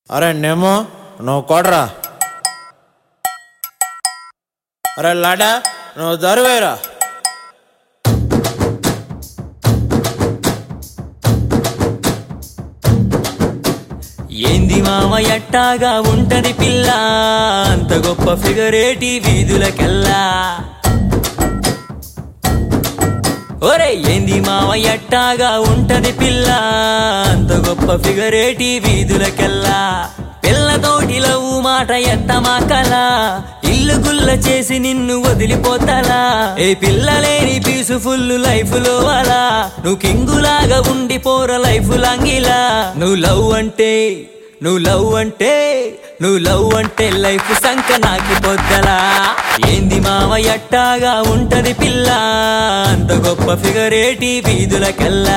అరే నేమో నువ్వు కొడరా అరే లాడా నువ్వు దరువేరా ఏంది మామ ఎట్టాగా ఉంటది పిల్ల అంత గొప్ప ఫిగరేటి వీధులకెల్లా ఒరే ఏంది మామ ఎట్టాగా ఉంటది పిల్ల అంత గొప్ప ఫిగరేటి వీధులకెల్లా పిల్లతోటి లవ్వు మాట ఎత్త మా కల ఇల్లు గుల్ల చేసి నిన్ను వదిలిపోతలా ఏ పిల్లలేని పీసుఫుల్ లైఫ్ లో అలా నువ్వు కింగులాగా ఉండిపోర లైఫ్ లాంగిలా నువ్వు లవ్ అంటే నువ్వు లవ్ అంటే నువ్వు లవ్ అంటే లైఫ్ సంక నాకి పొద్దలా ఏంది మామ ఎట్టాగా ఉంటది పిల్ల అంత గొప్ప ఫిగరేటి వీధులకెల్లా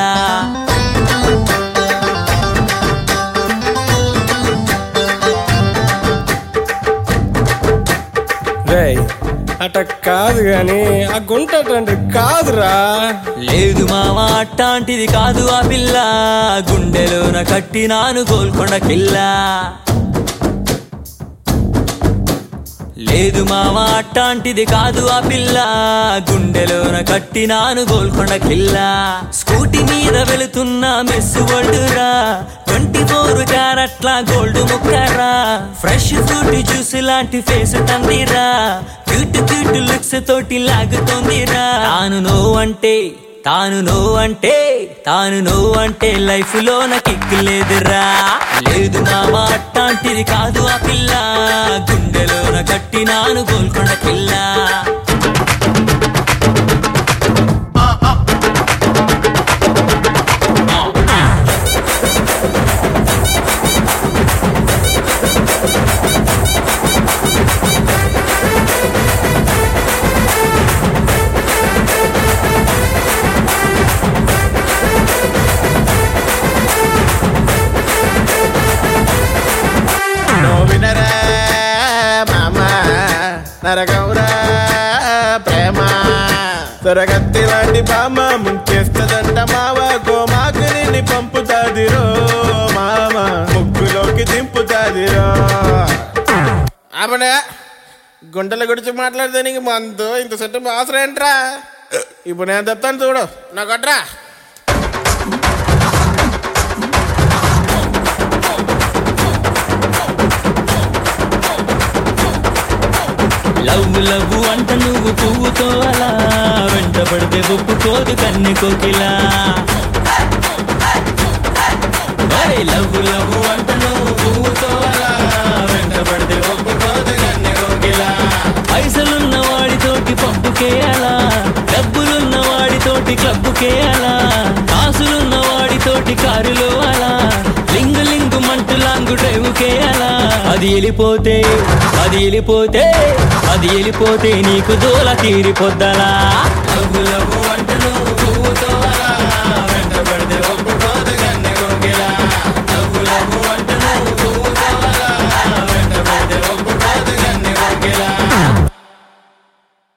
రేయ్ అట కాదు గాని ఆ గుంట అటండి కాదురా లేదు మామ అట్టాంటిది కాదు ఆ పిల్ల గుండెలోన కట్టినాను గోల్కొండ కిల్ల లేదు మామ అట్టాంటిది కాదు ఆ పిల్ల గుండెలోన కట్టినాను గోల్కొండ కిల్ల స్కూటీ మీద వెళుతున్న మిస్ వరల్డ్రా ట్వంటీ ఫోర్ క్యారెట్ల గోల్డ్ ముక్కరా ఫ్రెష్ ఫ్రూట్ జ్యూస్ లాంటి ఫేస్ తందిరా క్యూట్ క్యూట్ లుక్స్ తోటి లాగుతోందిరా తాను నో అంటే తాను నో అంటే తాను నో అంటే లైఫ్ లో నా కిక్ లేదురా లేదు మామ అట్టాంటిది కాదు ఆ పిల్ల గుండెలోన కట్టినాను గోల్కొండ కిల్ల నువ్వు వినరా మామ నరగౌరా ప్రేమ సొరగత్తి లాంటి బామ ముంచేస్తుందంట మావ గోమాకుని పంపుతాదిరో మామ ముగ్గులోకి దింపుతాదిరో ఆపడే గుంటల గురించి మాట్లాడితే నీకు మందు ఇంత సెట్ అవసరం ఏంట్రా ఇప్పుడు నేను చెప్తాను చూడు నా కొట్రా లవ్ లవ్ అంట నువ్వు పువ్వుతో అలా వెంట పడితే ఒప్పుకోదు కన్నె కోకిలా అరే లవ్ లవ్ అంట నువ్వు పువ్వుతో అలా వెంట పడితే ఒప్పుకోదు కన్నె కోకిలా పైసలున్న వాడితోటి పప్పుకే అలా డబ్బులున్న వాడితోటి క్లబ్బుకే అలా కాసులున్న వాడితోటి కారులో అలా లింగు లింగు మంటు లాంగు డ్రైవుకే అలా అది వెళ్ళిపోతే అది వెళ్ళిపోతే అది వెళ్ళిపోతే నీకు దూల తీరిపోద్దలా లవ్వు లవ్వు అంటూ నువ్వు పువ్వుతో అలా